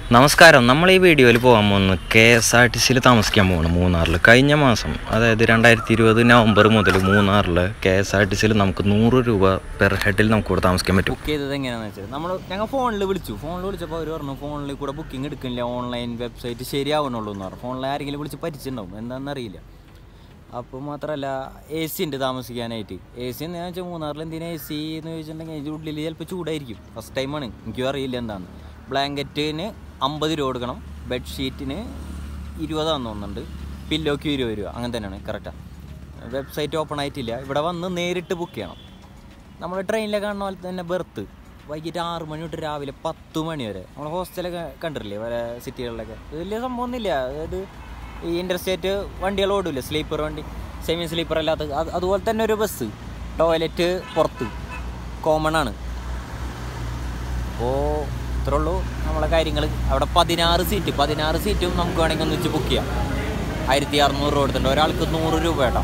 നമസ്കാരം നമ്മൾ ഈ വീഡിയോയിൽ പോകാൻ പോകുന്നത് കെ എസ് ആർ ടി സിയിൽ താമസിക്കാൻ പോകണം മൂന്നാറിൽ കഴിഞ്ഞ മാസം അതായത് രണ്ടായിരത്തി ഇരുപത് നവംബർ മുതൽ മൂന്നാറിൽ കെ എസ് ആർ ടി സിയിൽ നമുക്ക് നൂറ് രൂപ പെർ ഹെഡിൽ നമുക്ക് ഇവിടെ താമസിക്കാൻ പറ്റും ബുക്ക് ചെയ്തത് എങ്ങനെയാണെന്ന് വെച്ചാൽ നമ്മൾ ഞങ്ങൾ ഫോണിൽ വിളിച്ചു ഫോണിൽ വിളിച്ചപ്പോൾ അവർ പറഞ്ഞു ഫോണിൽ കൂടെ ബുക്കിംഗ് എടുക്കുന്നില്ല ഓൺലൈൻ വെബ്സൈറ്റ് ശരിയാവണുള്ളൂ എന്ന് പറഞ്ഞു ഫോണിൽ ആരെങ്കിലും വിളിച്ച് പരിച്ചിട്ടുണ്ടാവും എന്താണെന്ന് അറിയില്ല അപ്പോൾ മാത്രമല്ല എ സി ഉണ്ട് താമസിക്കാനായിട്ട് എ സി എന്ന് വെച്ചാൽ മൂന്നാറിൽ എന്തിനാ എ സി എന്ന് ചോദിച്ചിട്ടുണ്ടെങ്കിൽ അതിൻ്റെ ഉള്ളിൽ ചിലപ്പോൾ ചൂടായിരിക്കും ഫസ്റ്റ് ടൈമാണ് എനിക്കും അറിയില്ല എന്താണ് ബ്ലാങ്കറ്റിന് അമ്പത് രൂപ കൊടുക്കണം ബെഡ്ഷീറ്റിന് ഇരുപതാന്ന് തോന്നുന്നുണ്ട് പില്ലോക്ക് ഇരുപത് രൂപ അങ്ങനെ തന്നെയാണ് കറക്റ്റാണ് വെബ്സൈറ്റ് ഓപ്പൺ ആയിട്ടില്ല ഇവിടെ വന്ന് നേരിട്ട് ബുക്ക് ചെയ്യണം നമ്മൾ ട്രെയിനിലെ കാണുന്ന പോലെ തന്നെ ബെർത്ത് വൈകിട്ട് ആറ് മണി തൊട്ട് രാവിലെ പത്ത് മണി വരെ നമ്മൾ ഹോസ്റ്റലൊക്കെ കണ്ടിട്ടില്ലേ പല സിറ്റികളിലൊക്കെ ഇത് വലിയ സംഭവമൊന്നുമില്ല അതായത് ഈ ഇൻ്റർസ്റ്റേറ്റ് വണ്ടികൾ ഓടില്ലേ സ്ലീപ്പർ വണ്ടി സെമി സ്ലീപ്പർ അല്ലാത്ത അത് അതുപോലെ തന്നെ ഒരു ബസ് ടോയ്ലറ്റ് പുറത്ത് കോമൺ ആണ് അപ്പോൾ ഇത്രേ ഉള്ളൂ നമ്മളെ കാര്യങ്ങൾ അവിടെ പതിനാറ് സീറ്റ് പതിനാറ് സീറ്റും നമുക്ക് വേണമെങ്കിൽ ഒന്ന് വെച്ച് ബുക്ക് ചെയ്യാം ആയിരത്തി അറുന്നൂറ് രൂപ കൊടുത്തിട്ടുണ്ട് ഒരാൾക്ക് നൂറ് രൂപ കേട്ടോ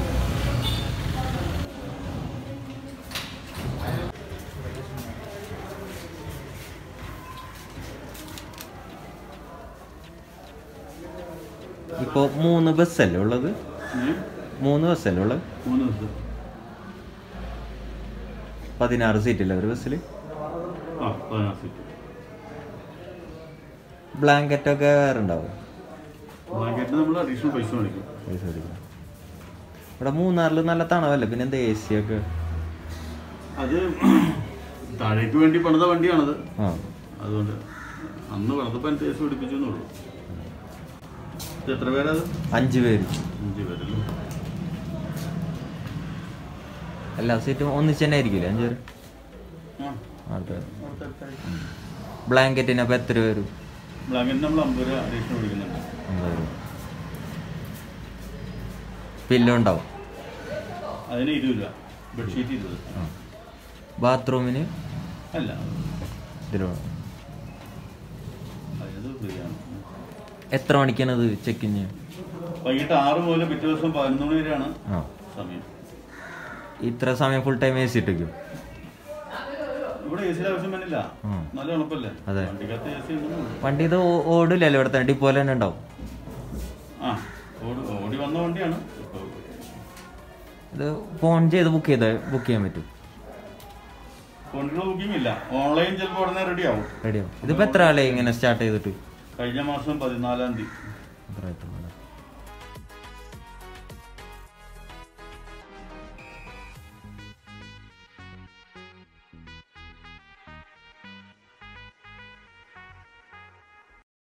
ഇപ്പോൾ മൂന്ന് ബസ്സല്ലേ ഉള്ളത് മൂന്ന് ബസ്സല്ലേ ഉള്ളത് മൂന്ന് ദിവസം പതിനാറ് സീറ്റില്ല ഒരു ബസ്സിൽ ആ പതിനാറ് സീറ്റ് ബ്ലാങ്കറ്റൊക്കെ വേറെ ഉണ്ടാവും ബ്ലാങ്കറ്റിന് നമ്മൾ അഡീഷണൽ പൈസ മേടിക്കും പൈസ കൊടുക്കണം. ഇവിടെ മൂന്നാറിൽ നല്ല തണവല്ലേ പിന്നെ എന്താ എ സി ഒക്കെ അത് താഴേക്ക് വേണ്ടി പണിത വണ്ടിയാണത് ആ അതുകൊണ്ട് അന്ന് പണിതപ്പോൾ എൻ്റെ കേസ് പിടിപ്പിച്ചു എന്നുള്ളൂ ഇത് എത്ര പേരത് അഞ്ച് പേര് അഞ്ച് പേരല്ലേ എല്ലാ സീറ്റും ഒന്നിച്ച് തന്നെ ആയിരിക്കില്ലേ അഞ്ച് പേര് ആ ആൾക്കാർ അടുത്ത അടുത്തായി. ബ്ലാങ്കറ്റിന് അപ്പോൾ എത്ര വരും ബ്ലാങ്കറ്റിന് നമ്മൾ അമ്പത് രൂപ അഡീഷണൽ മേടിക്കുന്നുണ്ട് അമ്പത് രൂപ പില്ലോ ഉണ്ടാവും അതിന് ഇരുപത് രൂപ ബെഡ്ഷീറ്റ് ഇരുപത് ആ ബാത്റൂമിന് അല്ല ഇതിൽ വേണം അതിനത് ഫ്രീ ആണ് എത്ര മണിക്കാണത് ചെക്കിങ് വൈകിട്ട് ആറ് മുതൽ പിറ്റേ ദിവസം പതിനൊന്ന് മണി വരെയാണ് ആ സമയം ഇത്ര സമയം ഫുൾ ടൈം എ സി ഇട്ടേക്കും ഇവിടെ എ സിയുടെ ആവശ്യം വന്നില്ല ആ. നല്ല എളുപ്പല്ലേ അതെ. വണ്ടിക്കകത്ത് എ സി ഉണ്ടെന്ന് വണ്ടി ഇത് ഓ- ഓടില്ലല്ലോ ഇവിടെ തന്നെ ഡിപ്പോലെ തന്നെ ഉണ്ടാവും ആ ഓടി ഓടി വന്ന വണ്ടിയാണ് ഇപ്പൊ ഇത് ഫോൺ ചെയ്ത് ബുക്ക് ചെയ്ത് ബുക്ക് ചെയ്യാൻ പറ്റും കൊണ്ടുള്ള ബുക്കിംഗ് ഇല്ല ഓൺലൈൻ ചിലപ്പോൾ ഉടനെ റെഡി ആവും റെഡിയാവും ഇതിപ്പോൾ എത്ര ആളെ ഇങ്ങനെ സ്റ്റാർട്ട് ചെയ്തിട്ട് കഴിഞ്ഞ മാസം പതിനാലാം തീയതി എത്ര ആയിട്ടുള്ളൂ?